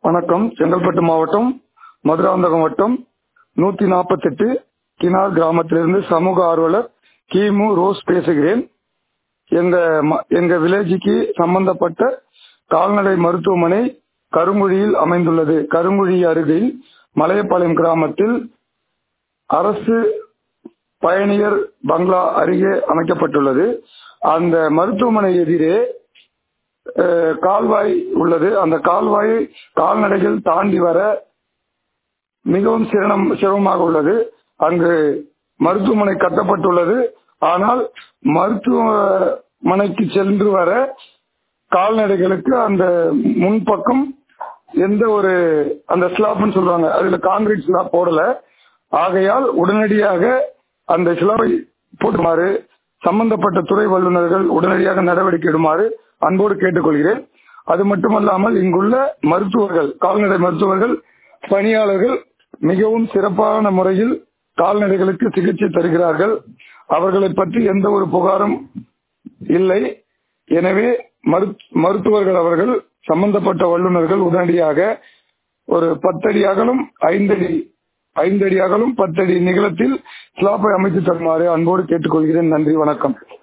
வணக்கம் செங்கல்பட்டு மாவட்டம் மதுராந்தகம் வட்டம் நூத்தி நாற்பத்தெட்டு கினார் கிராமத்திலிருந்து சமூக ஆர்வலர் கிமு ரோஸ் பேசுகிறேன் எங்க ம- எங்க வில்லேஜுக்கு சம்பந்தப்பட்ட கால்நடை மருத்துவமனை கருங்குழியில் அமைந்துள்ளது கருங்குழி அருகில் மலையப்பாளையம் கிராமத்தில் அரசு பயணியர் பங்களா அருகே அமைக்கப்பட்டுள்ளது அந்த மருத்துவமனை எதிரே அஹ், கால்வாய் உள்ளது அந்த கால்வாயை கால்நடைகள் தாண்டி வர மிகவும் சிரமம் சிரமமாக உள்ளது அங்கு மருத்துவமனை கட்டப்பட்டுள்ளது ஆனால் மருத்துவமனைக்கு சென்று வர கால்நடைகளுக்கு அந்த முன்பக்கம் எந்த ஒரு அந்த ஸ்லாப்னு சொல்றாங்க அதுல காங்கிரீட் ஸ்லாப் போடல ஆகையால் உடனடியாக அந்த ஸ்லாபை போட்டுமாறு சம்பந்தப்பட்ட துறை வல்லுநர்கள் உடனடியாக நடவடிக்கை எடுமாறு அன்போடு கேட்டுக்கொள்கிறேன் அது மட்டுமல்லாமல் இங்குள்ள மருத்துவர்கள் கால்நடை மருத்துவர்கள் பணியாளர்கள் மிகவும் சிறப்பான முறையில் கால்நடைகளுக்கு சிகிச்சை தருகிறார்கள் அவர்களை பற்றி எந்த ஒரு புகாரும் இல்லை எனவே மருத்- மருத்துவர்கள் அவர்கள் சம்பந்தப்பட்ட வல்லுநர்கள் உடனடியாக ஒரு பத்தடி அகலும் ஐந்தடி ஐந்தடி அகலும் பத்தடி நீளத்தில் ஸ்லாப்பை அமைத்து தருமாறு அன்போடு கேட்டுக்கொள்கிறேன் நன்றி வணக்கம்